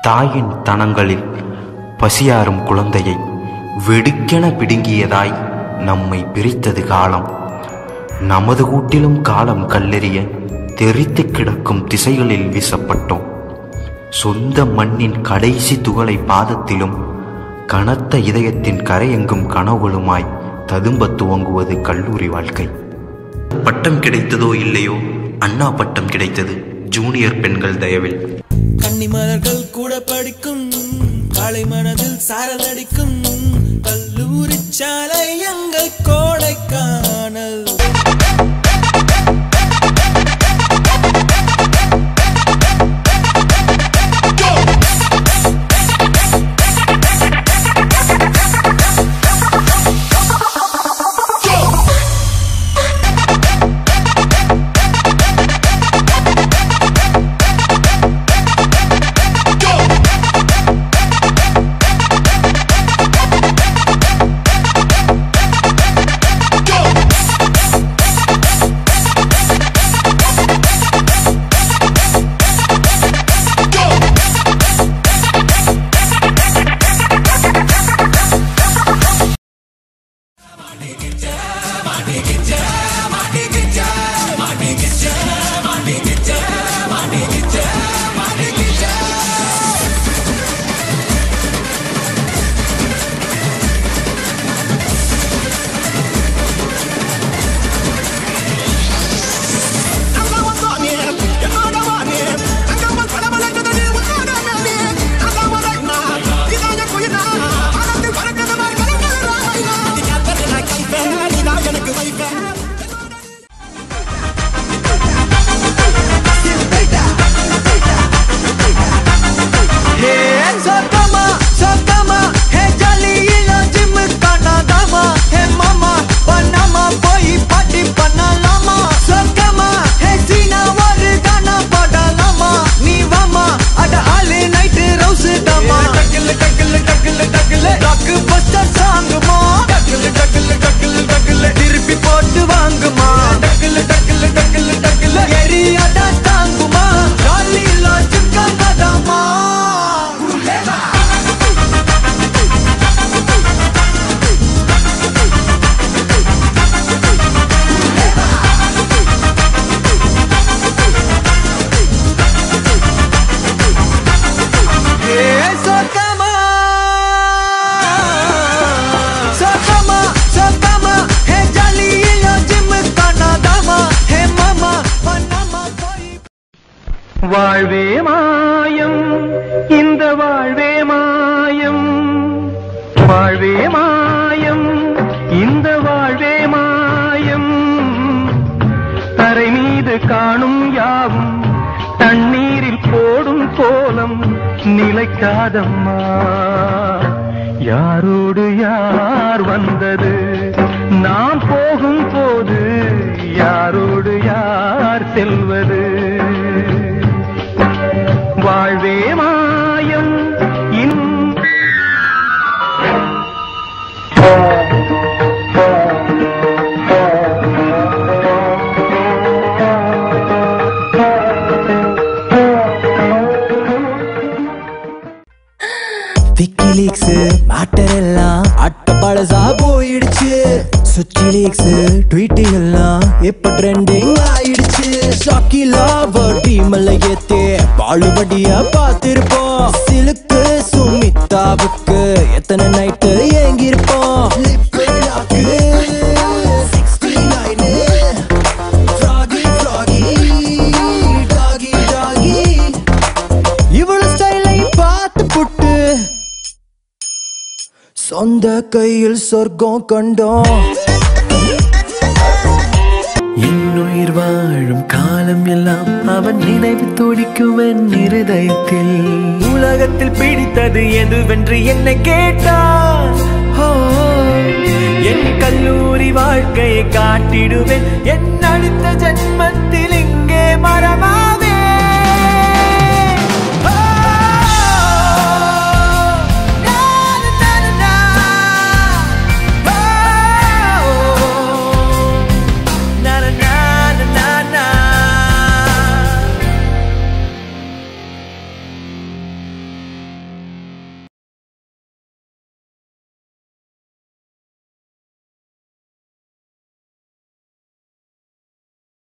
தாயின் தனங்களில் பசியாறும் குழந்தையை வெடுக்கென பிடுங்கியதாய் நம்மை பிரித்தது காலம் நமது கூட்டிலும் காலம் கல்லெறிய தெரித்து கிடக்கும் திசைகளில் வீசப்பட்டோம் சொந்த மண்ணின் கடைசி துகளை பாதத்திலும் கனத்த இதயத்தின் கரையெங்கும் கனவுகளுமாய் ததும்ப துவங்குவது கல்லூரி வாழ்க்கை பட்டம் கிடைத்ததோ இல்லையோ அண்ணா பட்டம் கிடைத்தது ஜூனியர் பெண்கள் தயவில் கன்னிமலர்கள் கூட படிக்கும் காலை மனதில் சாரல் அடிக்கும் கல்லூரி சாலை எங்கள் கோடைக்கானல் சொக்கமா சொக்கமா ஹே ஜாலியில ஜிம்மு காணாதாமா ஹே மாமா பண்ணாம போய் பாட்டி பண்ணலாமா சொக்கமா ஹே சீனா ஒரு கானா போடலாமா நீ வாமா அட ஆளு நைட்டு ரவுசு தாமா டக்கில் டக்கில் டக்கில் டக்கில் ராக்கு பஸ்டர் சாங்குமா டக்கில் டக்கில் டக்கில் டக்கில் திருப்பி போட்டு வாங்குமா டக்கில் டக்கில் டக்கில் டக்கில் எரியாடா தாங்குமா ஜாலியில ஜிம் காணாதாமா சொக்கமா சொக்கமா சொக்கமா ஹே ஜாலியில ஜிம்மு காணாதாமா ஹே மாமா பண்ணாம போய் வாழ்வே மாயம் இந்த வாழ்வே மாயம் வாழ்வே மாயம் இந்த வாழ்வே மாயம் தரை மீது காணும் யாவும் தண்ணீரில் போடும் கோலம் நிலைக்காதம்மா யாரோடு யார் வந்தது நாம் போகும் போது யாரோடு யார் செல்வது வாழ்வே மாயம் இன் விக்கிலீக்ஸ் மேட்டர் எல்லாம் அட்ட பழசா போயிடுச்சு சுச்சி லீக்ஸ் ட்வீட் எல்லாம் இப்ப ட்ரெண்டிங் ஆயிடுச்சு ஷாக்கி லாவர் டீம்ல ஏத்தே பாலுபடியா பார்த்திருப்போம் சிலுக்கு சுமிதாவுக்கு எத்தனை நைட்டு ஏங்கிருப்போம் lip lock 69 Froggy, froggy, doggy, doggy. இவ்வளவு ஸ்டைலை பார்த்து புட்டு சொந்த கையில் சொர்க்கம் கண்டோம் என்னுயிர் வாழும் காலம் எல்லாம் அவன் நினைவு துடிக்குவன் இருதயத்தில் உலகத்தில் பிடித்தது எதுவென்று என்னை கேட்டான் ஓ, என் கல்லூரி வாழ்க்கையை காட்டிடுவேன் என் அடுத்த ஜென்மத்தில் இங்கே மரமாவே